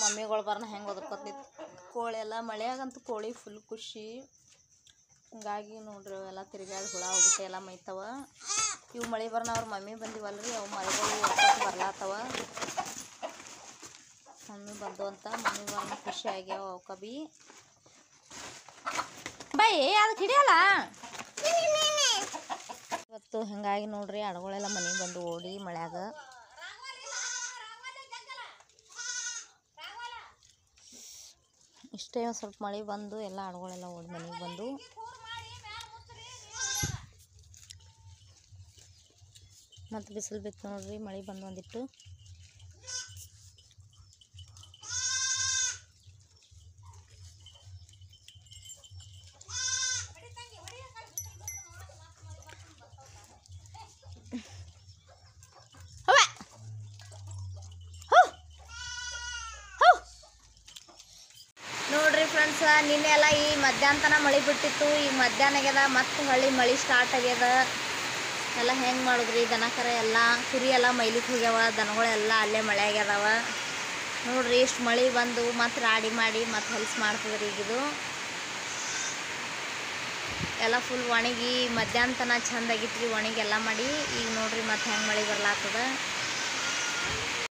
ಮಮ್ಮಿಗಳು ಬರ್ನ ಹೆಂಗೆ ಒದರ್ಕೊತ ನಿಂತು ಕೋಳಿ ಎಲ್ಲ ಮಳೆಯಾಗಂತೂ ಕೋಳಿ ಫುಲ್ ಖುಷಿ ಹಿಂಗಾಗಿ ನೋಡ್ರಿ ಅವೆಲ್ಲ ತಿರುಗಾಡಿ ಹುಳ ಹೋಗ್ಬಿಟ್ಟು ಎಲ್ಲ ಮೈತಾವ ಇವು ಮಳೆ ಬರ್ನ ಅವ್ರ ಮಮ್ಮಿ ಬಂದಿವಲ್ರಿ ಅವು ಮಳೆಗಳು ಒಡ್ಕೊತ ಬರ್ಲಾತವ ಮಮ್ಮಿ ಬಂದು ಅಂತ ಮಮ್ಮಿ ಬರ್ನ ಖುಷಿ ಆಗ್ಯಾವ ಅವಕ್ಕ ಬಿ ಬೈ ಅದಕ್ಕೆ ಹಿಡಿಯಲ್ಲ ಇವತ್ತು ಹಿಂಗಾಗಿ ನೋಡ್ರಿ ಅಡಗಳೆಲ್ಲ ಮನೆಗೆ ಬಂದು ಓಡಿ ಮಳ್ಯಾಗ ಇಷ್ಟೇ ಒಂದು ಸ್ವಲ್ಪ ಮಳೆ ಬಂದು ಎಲ್ಲ ಅಡಗಳೆಲ್ಲ ಓಡಿ ಮನೆಗೆ ಬಂದು ಮತ್ತು ಬಿಸಿಲು ಬಿತ್ತು ನೋಡ್ರಿ ಮಳೆ ಬಂದು ಒಂದಿಟ್ಟು ಅವ್ವ! ಹೋ! ಹೋ! ನೋಡ್ರಿ ಫ್ರೆಂಡ್ಸ್ ನಿನ್ನೆ ಎಲ್ಲ ಈ ಮಧ್ಯಾಹ್ನ ತನ ಮಳೆ ಬಿಟ್ಟಿತ್ತು ಈಗ ಮಧ್ಯಾಹ್ನ ಆಗ್ಯದ ಮತ್ತೆ ಹೊಳ್ಳಿ ಮಳೆ ಸ್ಟಾರ್ಟ್ ಆಗ್ಯದ ಎಲ್ಲ ಹೆಂಗೆ ಮಾಡಿದ್ರಿ ದನ ಕರ ಎಲ್ಲ ಕುರಿ ಎಲ್ಲ ಮೈಲಿಕ್ಕೆ ಹೋಗ್ಯಾವ ದನಗಳೆಲ್ಲ ಅಲ್ಲೇ ಮಳೆ ಆಗ್ಯದವ ನೋಡ್ರಿ ಇಷ್ಟು ಮಳೆ ಬಂದು ಮತ್ತೆ ರಾಡಿ ಮಾಡಿ ಮತ್ತೆ ಹೊಲಸು ಮಾಡ್ತದ್ರಿ ಈಗಿದು ಎಲ್ಲ ಫುಲ್ ಒಣಗಿ ಮಧ್ಯಾಹ್ನ ತನ ಚಂದ ಆಗಿತ್ತು ರೀ ಒಣಗಿ ಎಲ್ಲ ಮಾಡಿ ಈಗ ನೋಡ್ರಿ ಮತ್ತೆ ಹೆಂಗೆ ಮಳೆ ಬರ್ಲಾತದ